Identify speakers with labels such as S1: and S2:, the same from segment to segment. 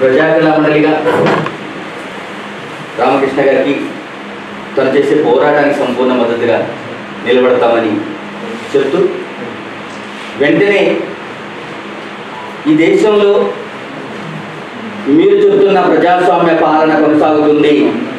S1: ప్రజాకళా మండలిగా రామకృష్ణ గారికి తను చేసే పోరాటానికి సంపూర్ణ మద్దతుగా నిలబడతామని చెప్తూ వెంటనే ఈ దేశంలో మీరు చెబుతున్న ప్రజాస్వామ్య పాలన కొనసాగుతుంది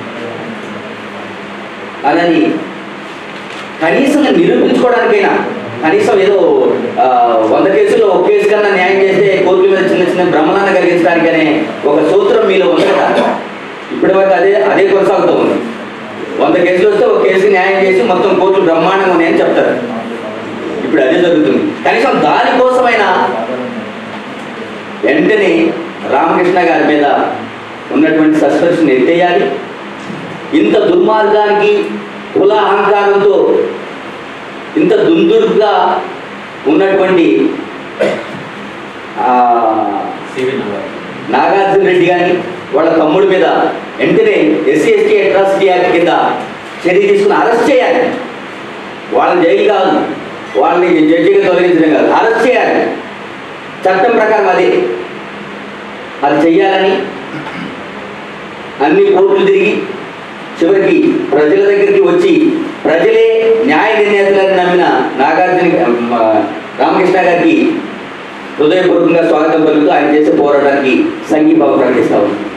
S1: అనని కనీసం నిరూపించుకోవడానికైనా కనీసం ఏదో ఆ, వంద కేసుల్లో ఒక కేసు కన్నా న్యాయం చేస్తే కోర్టుల మీద చిన్న చిన్న భ్రమణాన్ని కలిగించడానికనే ఒక సూత్రం మీలో ఉంది కదా ఇప్పటి వరకు అదే అదే కొనసాగుతూ ఉంది వంద కేసులు వస్తే ఒక కేసుకి న్యాయం చేసి మొత్తం కోర్టులు బ్రహ్మాండంగా ఉన్నాయని చెప్తారు ఇప్పుడు అదే జరుగుతుంది కనీసం దానికోసమైనా వెంటనే రామకృష్ణ గారి మీద ఉన్నటువంటి సస్పెన్షన్ ఎత్తేయాలి ఇంత దుర్మార్గానికి కుల అహంకారంతో ఇంత దుందుడుగా ఉన్నటువంటి ఆ, నాగార్జున రెడ్డి కానీ వాళ్ళ తమ్ముడి మీద వెంటనే ఎస్సీ ఎస్టీ అట్రాసిటీ యాక్ట్ కింద చర్య తీసుకుని అరెస్ట్ చేయాలి వాళ్ళని జైలు కాదు వాళ్ళని జడ్జిగా తొలగించడం కాదు అరెస్ట్ చేయాలి చట్టం ప్రకారం అది అది చెయ్యాలని అన్ని కోర్టులు తిరిగి చివరికి ప్రజల దగ్గరికి వచ్చి ప్రజలే న్యాయ నిర్ణేతలని నమ్మిన నాగార్జున మ, రామకృష్ణ గారికి హృదయపూర్వకంగా స్వాగతం పలుకుతూ ఆయన చేసే పోరాటానికి సంఘీభావం ప్రకటిస్తా ఉన్నాం